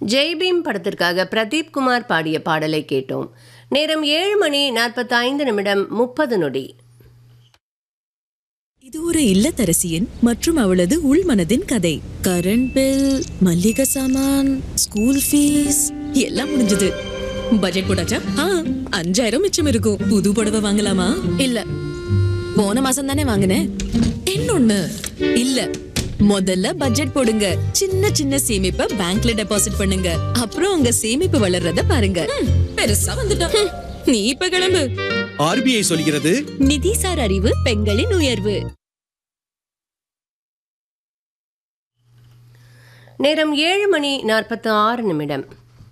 ஜெய்பீம் படத்திற்காக பிரதீப் குமார் பாடிய பாடலை கேட்டோம் நேரம் ஏழு மணி நாற்பத்தி ஐந்து நிமிடம் முப்பது நொடி இது ஒரு இல்லத்தரசியின் மற்றும் அவளது உள்மனதின் கதை கரண்ட் பில் மல்லிகை சாமான் ஸ்கூல் ஃபீஸ் எல்லாம் முடிஞ்சது பட்ஜெட் போட்டாச்சா ஆ அஞ்சாயிரம் மிச்சம் இருக்கும் புது புடவை வாங்கலாமா இல்ல போன மாசம் தானே வாங்கினேன் இன்னொன்னு இல்ல முதல்ல பட்ஜெட் போடுங்க சின்ன சின்ன சேமிப்பை பேங்க்ல டெபாசிட் பண்ணுங்க அப்புறம் உங்க சேமிப்பு வளர்றத பாருங்க பெருசா வந்துட்டோம் நீ இப்ப கிளம்பு ஆர்பிஐ சொல்கிறது நிதிசார் அறிவு பெண்களின் உயர்வு நேரம் ஏழு மணி நாற்பத்தி ஆறு நிமிடம்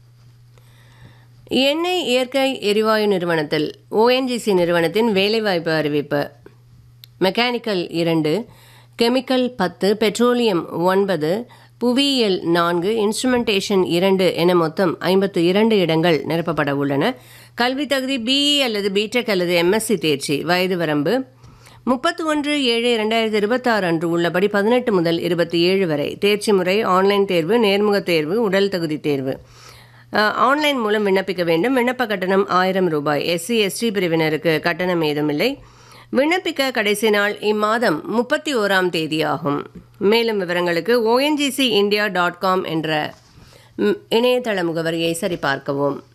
எண்ணெய் இயற்கை எரிவாயு நிறுவனத்தில் ஓஎன்ஜிசி நிறுவனத்தின் வேலைவாய்ப்பு அறிவிப்பு மெக்கானிக்கல் இரண்டு கெமிக்கல் பத்து பெட்ரோலியம் ஒன்பது புவியியல் நான்கு இன்ஸ்ட்ருமெண்டேஷன் இரண்டு என மொத்தம் ஐம்பத்து இரண்டு இடங்கள் நிரப்பப்பட உள்ளன கல்வி தகுதி பிஇ அல்லது பிடெக் அல்லது எம்எஸ்சி தேர்ச்சி வயது வரம்பு முப்பத்தி ஒன்று ஏழு இரண்டாயிரத்தி இருபத்தாறு அன்று உள்ளபடி பதினெட்டு முதல் இருபத்தி ஏழு வரை தேர்ச்சி முறை ஆன்லைன் தேர்வு நேர்முக தேர்வு உடல் தகுதி தேர்வு அஹ், ஆன்லைன் மூலம் விண்ணப்பிக்க வேண்டும் விண்ணப்ப கட்டணம் ஆயிரம் ரூபாய் எஸ்சி எஸ்டி பிரிவினருக்கு கட்டணம் ஏதுமில்லை விண்ணப்பிக்க கடைசி நாள் இம்மாதம் முப்பத்தி ஓராம் தேதி ஆகும் மேலும் விவரங்களுக்கு ஓஎன்ஜிசி இந்தியா டாட் காம் என்ற ம், இணையதள முகவரியை சரிபார்க்கவும்